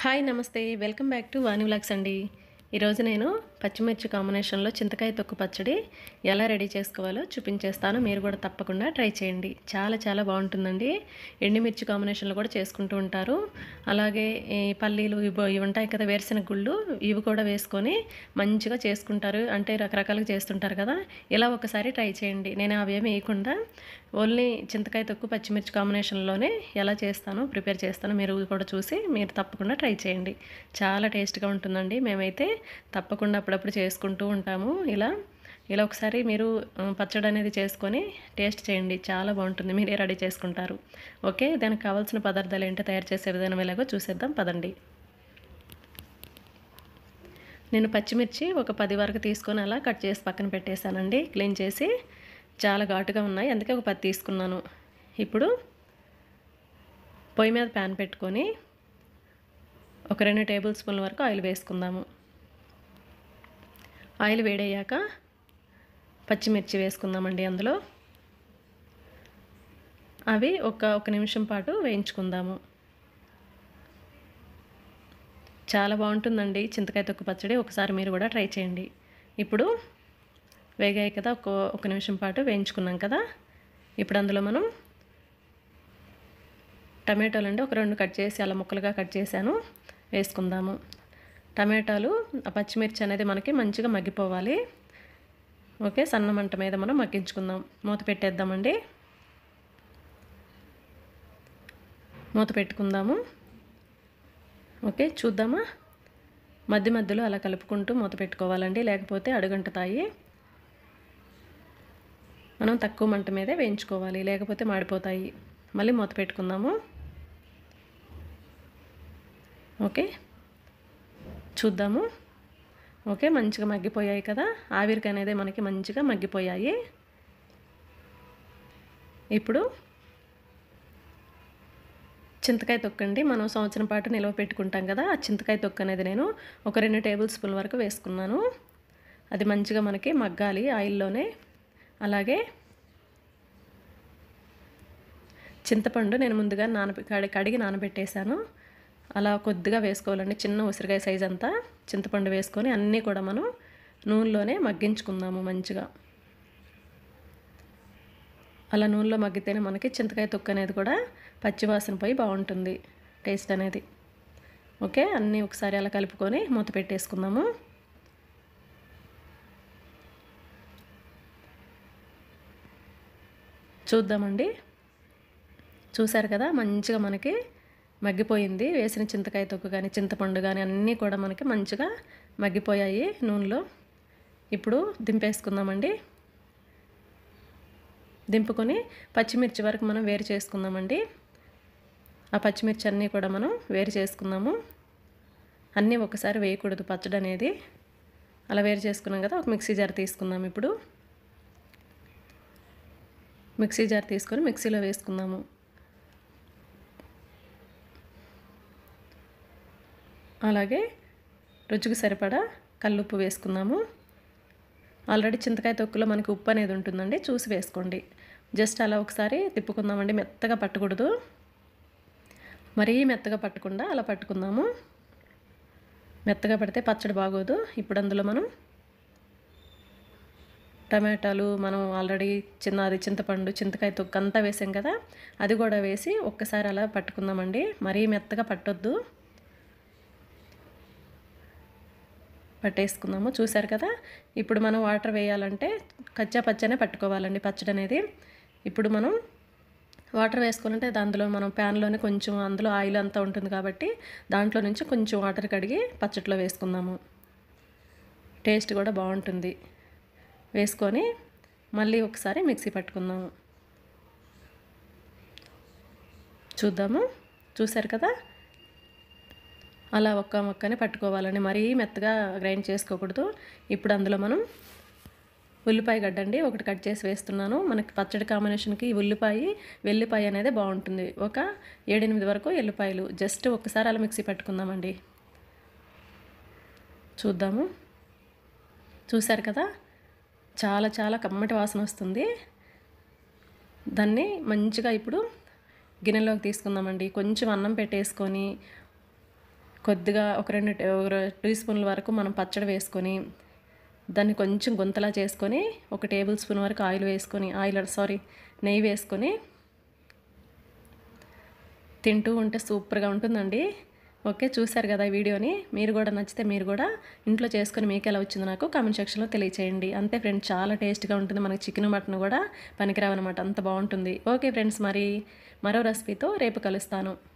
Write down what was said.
hi నమస్తే welcome back to Vani vlogs అండి ఈరోజు నేను పచ్చిమిర్చి కాంబినేషన్లో చింతకాయ తొక్కు పచ్చడి ఎలా రెడీ చేసుకోవాలో చూపించేస్తాను మీరు కూడా తప్పకుండా ట్రై చేయండి చాలా చాలా బాగుంటుందండి ఎండుమిర్చి కాంబినేషన్లో కూడా చేసుకుంటూ ఉంటారు అలాగే ఈ పల్లీలు ఇవి ఇవి ఉంటాయి కదా వేరుశెనగ గుళ్ళు ఇవి కూడా వేసుకొని మంచిగా చేసుకుంటారు అంటే రకరకాలుగా చేస్తుంటారు కదా ఇలా ఒకసారి ట్రై చేయండి నేను అవి ఏమి వేయకుండా ఓన్లీ చింతకాయ తొక్కు పచ్చిమిర్చి కాంబినేషన్లోనే ఎలా చేస్తానో ప్రిపేర్ చేస్తానో మీరు కూడా చూసి మీరు తప్పకుండా ట్రై చేయండి చాలా టేస్ట్గా ఉంటుందండి మేమైతే తప్పకుండా అప్పుడప్పుడు చేసుకుంటూ ఉంటాము ఇలా ఇలా ఒకసారి మీరు ఆ, పచ్చడి అనేది చేసుకొని టేస్ట్ చేయండి చాలా బాగుంటుంది మీరే రెడీ చేసుకుంటారు ఓకే దానికి కావాల్సిన పదార్థాలు ఏంటో తయారు చేసే విధానం ఎలాగో చూసేద్దాం పదండి నేను పచ్చిమిర్చి ఒక పది వరకు తీసుకొని అలా కట్ చేసి పక్కన పెట్టేశానండి క్లీన్ చేసి చాలా ఘాటుగా ఉన్నాయి అందుకే ఒక పది తీసుకున్నాను ఇప్పుడు పొయ్యి మీద ప్యాన్ పెట్టుకొని ఒక రెండు టేబుల్ స్పూన్ల వరకు ఆయిల్ వేసుకుందాము ఆయిల్ వేడయ్యాక పచ్చిమిర్చి వేసుకుందామండి అందులో అవి ఒక ఒక నిమిషం పాటు వేయించుకుందాము చాలా బాగుంటుందండి చింతకాయ తొక్కు పచ్చడి ఒకసారి మీరు కూడా ట్రై చేయండి ఇప్పుడు వేగాయి కదా ఒక ఒక నిమిషం పాటు వేయించుకున్నాం కదా ఇప్పుడు అందులో మనం టమాటోలు అండి ఒక రెండు కట్ చేసి అలా ముక్కలుగా కట్ చేశాను వేసుకుందాము టమాటాలు ఆ పచ్చిమిర్చి అనేది మనకి మంచిగా మగ్గిపోవాలి ఓకే సన్న మంట మీద మనం మగ్గించుకుందాం మూత పెట్టేద్దామండి మూత పెట్టుకుందాము ఓకే చూద్దామా మధ్య మధ్యలో అలా కలుపుకుంటూ మూత పెట్టుకోవాలండి లేకపోతే అడుగంటుతాయి మనం తక్కువ మంట మీదే వేయించుకోవాలి లేకపోతే మాడిపోతాయి మళ్ళీ మూత పెట్టుకుందాము ఓకే చూద్దాము ఓకే మంచిగా మగ్గిపోయాయి కదా ఆవిరికి అనేది మనకి మంచిగా మగ్గిపోయాయి ఇప్పుడు చింతకాయ తొక్కండి మనం సంవత్సరం పాటు నిల్వ పెట్టుకుంటాం కదా ఆ చింతకాయ తొక్కు అనేది నేను ఒక రెండు టేబుల్ స్పూన్ వరకు వేసుకున్నాను అది మంచిగా మనకి మగ్గాలి ఆయిల్లోనే అలాగే చింతపండు నేను ముందుగా నానబె కడి కడిగి నానబెట్టేశాను అలా కొద్దిగా వేసుకోవాలండి చిన్న ఉసిరికాయ సైజ్ అంతా చింతపండు వేసుకొని అన్నీ కూడా మనం నూనెలోనే మగ్గించుకుందాము మంచిగా అలా నూనెలో మగ్గితేనే మనకి చింతకాయ తొక్కు అనేది కూడా పచ్చివాసన పోయి బాగుంటుంది టేస్ట్ అనేది ఓకే అన్నీ ఒకసారి అలా కలుపుకొని మూత పెట్టేసుకుందాము చూద్దామండి చూసారు కదా మంచిగా మనకి మగ్గిపోయింది వేసిన చింతకాయ తొక్కు కానీ చింతపండు కానీ అన్నీ కూడా మనకి మంచిగా మగ్గిపోయాయి నూనెలో ఇప్పుడు దింపేసుకుందామండి దింపుకొని పచ్చిమిర్చి వరకు మనం వేరు చేసుకుందామండి ఆ పచ్చిమిర్చి అన్నీ కూడా మనం వేరు చేసుకుందాము అన్నీ ఒకసారి వేయకూడదు పచ్చడి అనేది అలా వేరు చేసుకున్నాం కదా ఒక మిక్సీ జార్ తీసుకుందాం ఇప్పుడు మిక్సీ జార్ తీసుకొని మిక్సీలో వేసుకుందాము అలాగే రుచికి సరిపడా కల్లుప్పు వేసుకుందాము ఆల్రెడీ చింతకాయ తొక్కులో మనకి ఉప్పు అనేది ఉంటుందండి చూసి వేసుకోండి జస్ట్ అలా ఒకసారి తిప్పుకుందామండి మెత్తగా పట్టకూడదు మరీ మెత్తగా పట్టకుండా అలా పట్టుకుందాము మెత్తగా పడితే పచ్చడి బాగోదు ఇప్పుడు అందులో మనం టమాటాలు మనం ఆల్రెడీ చిన్న అది చింతపండు చింతకాయ తొక్కు అంతా వేసాం కదా అది కూడా వేసి ఒక్కసారి అలా పట్టుకుందామండి మరీ మెత్తగా పట్టొద్దు పట్టేసుకుందాము చూసారు కదా ఇప్పుడు మనం వాటర్ వేయాలంటే కచ్చా పచ్చనే పట్టుకోవాలండి పచ్చడి అనేది ఇప్పుడు మనం వాటర్ వేసుకోవాలంటే అందులో మనం ప్యాన్లోనే కొంచెం అందులో ఆయిల్ అంతా ఉంటుంది కాబట్టి దాంట్లో నుంచి కొంచెం వాటర్ కడిగి పచ్చట్లో వేసుకుందాము టేస్ట్ కూడా బాగుంటుంది వేసుకొని మళ్ళీ ఒకసారి మిక్సీ పట్టుకుందాము చూద్దాము చూసారు కదా అలా ఒక్క మొక్కని పట్టుకోవాలండి మరీ మెత్తగా గ్రైండ్ చేసుకోకూడదు ఇప్పుడు అందులో మనం ఉల్లిపాయ గడ్డండి ఒకటి కట్ చేసి వేస్తున్నాను మనకి పచ్చడి కాంబినేషన్కి ఈ ఉల్లిపాయ వెల్లిపాయ అనేది బాగుంటుంది ఒక ఏడెనిమిది వరకు ఎల్లిపాయలు జస్ట్ ఒకసారి అలా మిక్సీ పట్టుకుందామండి చూద్దాము చూశారు కదా చాలా చాలా కమ్మటి వాసన వస్తుంది దాన్ని మంచిగా ఇప్పుడు గిన్నెలోకి తీసుకుందామండి కొంచెం అన్నం పెట్టేసుకొని కొద్దిగా ఒక రెండు టే- ఒక టీ స్పూన్ల వరకు మనం పచ్చడి వేసుకొని దాన్ని కొంచెం గుంతలా చేసుకొని ఒక టేబుల్ స్పూన్ వరకు ఆయిల్ వేసుకొని ఆయిల్ సారీ నెయ్యి వేసుకొని తింటూ ఉంటే సూపర్గా ఉంటుందండి ఓకే చూశారు కదా ఈ వీడియోని మీరు కూడా నచ్చితే మీరు కూడా ఇంట్లో చేసుకొని మీకు ఎలా వచ్చిందో నాకు కామెంట్ సెక్షన్లో తెలియచేయండి అంతే ఫ్రెండ్స్ చాలా టేస్ట్గా ఉంటుంది మనకి చికెన్ మటన్ కూడా పనికిరావన్నమాట అంత బాగుంటుంది ఓకే ఫ్రెండ్స్ మరి మరో రెసిపీతో రేపు కలుస్తాను